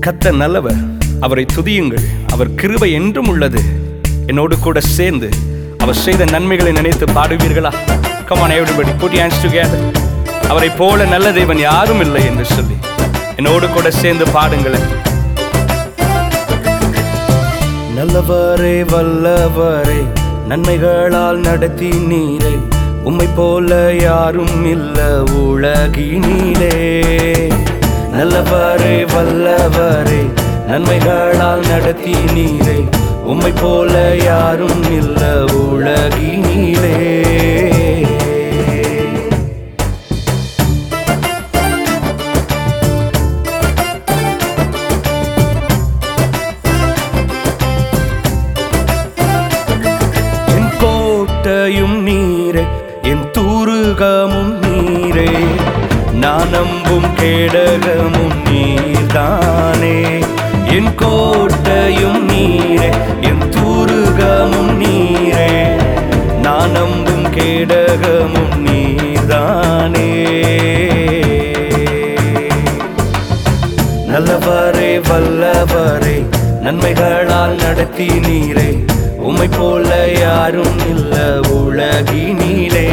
கத்த நல்லவர் அவரை துதியுங்கள் அவர் கிருபை என்றும் உள்ளது என்னோடு கூட சேர்ந்து அவர் செய்த நன்மைகளை நினைத்து பாடுவீர்களா come on everybody put your hands together அவரை போல நல்ல தேவன் யாரும் இல்லை என்று சொல்லி என்னோடு கூட சேர்ந்து பாடுங்களேன் நல்லவரே வல்லவரே நன்மைகளால் நடத்தி நீரை உம்மை போல யாரும் இல்ல உலகினிலே நல்லவரே வல்லவரே நன்மைகளால் நடத்தி நீரை உம்மை போல யாரும் இல்ல உலகினிலே என் கோட்டையும் நீரே என் தூருகமும் நீரே நான் நம்பும் கேடகமும் நீர்தானே என் கோட்டையும் நீரே என் தூருகமும் நீரே நான் நம்பும் கேடகமும் நீர்தானே நல்லவரே வல்லவரே நன்மைகளால் நடத்தி நீரே உம்மை போல யாரும் இல்ல உலகினிலே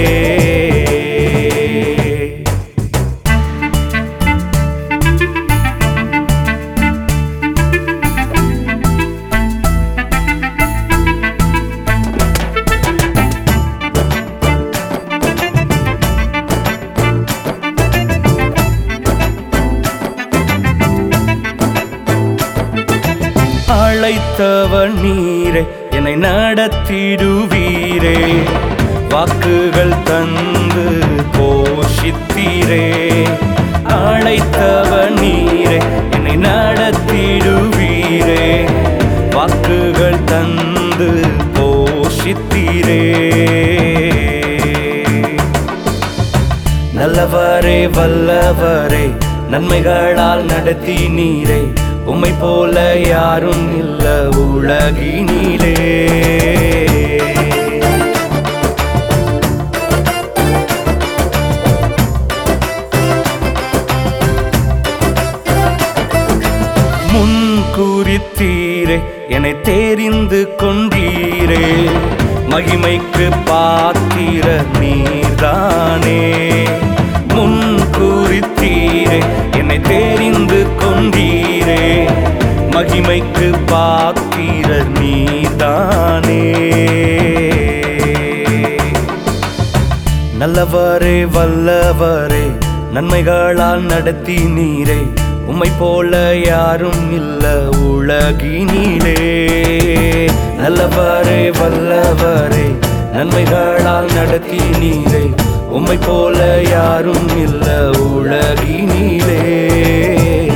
அழைத்தவன் நீரே என்னை நடத்திடுவீரே வாக்குகள் தந்து போஷித்தீரே அழைத்தவன் நீரே என்னை நடத்திடுவீரே வாக்குகள் தந்து போஷித்தீரே நல்லவரே வல்லவரே நன்மைகளால் நடத்தி நீரே உம்மை போல யாரும் இல்ல உலகினிலே முன் குறித்தீரே என்னை தெரிந்து கொண்டீரே மகிமைக்கு பாத்திர நீர்தானே முன் குறித்தீரே என்னை தெரிந்து கொண்டீரே மகிமைக்கு பாத்திர நீர்தானே நல்லவரே வல்லவரே நன்மைகளால் நடத்தி நீரே உம்மை போல யாரும் இல்ல உலகினிலே நல்லவரே வல்லவரே நன்மைகளால் நடத்தி நீரே உம்மை போல யாரும் இல்ல உலகினிலே